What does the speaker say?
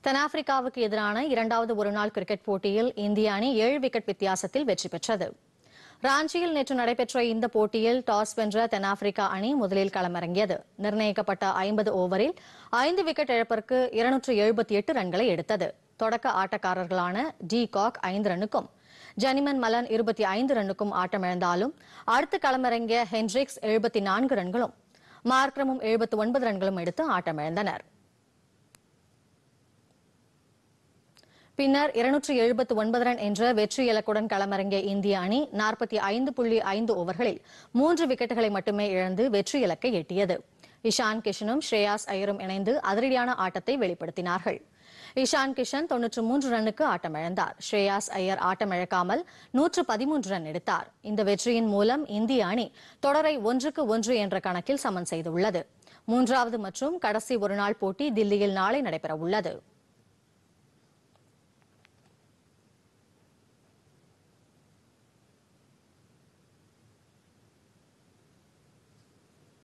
தென்னாப்பிரிக்காவுக்கு எதிரான இரண்டாவது ஒருநாள் கிரிக்கெட் போட்டியில் இந்திய அணி ஏழு விக்கெட் வித்தியாசத்தில் வெற்றி பெற்றது ராஞ்சியில் நேற்று நடைபெற்ற இந்த போட்டியில் டாஸ் வென்ற தென்னாப்பிரிக்கா அணி முதலில் களமிறங்கியது நிர்ணயிக்கப்பட்ட ஐம்பது ஓவரில் ஐந்து விக்கெட் இழப்பிற்கு இருநூற்று எழுபத்தி எட்டு ரன்களை எடுத்தது தொடக்க ஆட்டக்காரர்களான டி காக் ஐந்து ரன்னுக்கும் ஜனிமன் மலன் இருபத்தி ஐந்து ரன்னுக்கும் ஆட்டமிழந்தாலும் அடுத்து களமிறங்கிய ஹென்ரிக்ஸ் எழுபத்தி நான்கு ரன்களும் மார்க்ரமும் எழுபத்தி ஒன்பது ரன்களும் எடுத்து ஆட்டமிழந்தனர் பின்னர் இருநூற்று எழுபத்து ஒன்பது ரன் என்ற வெற்றி இலக்குடன் களமிறங்கிய இந்திய அணி நாற்பத்தி ஐந்து புள்ளி ஐந்து ஓவர்களில் மூன்று விக்கெட்டுகளை மட்டுமே இழந்து வெற்றி இலக்கை எட்டியது இஷான் கிஷனும் ஸ்ரேயாஸ் ஐயரும் இணைந்து அதிரடியான ஆட்டத்தை வெளிப்படுத்தினார்கள் இஷான் கிஷன் தொன்னூற்று மூன்று ரன்னுக்கு ஆட்டமிழந்தார் ஸ்ரேயாஸ் ஐயர் ஆட்டமிழக்காமல் நூற்று பதிமூன்று ரன் எடுத்தார் இந்த வெற்றியின் மூலம் இந்திய அணி தொடரை ஒன்றுக்கு ஒன்று என்ற கணக்கில் சமன் செய்துள்ளது மூன்றாவது மற்றும் கடைசி ஒருநாள் போட்டி தில்லியில் நாளை நடைபெற உள்ளது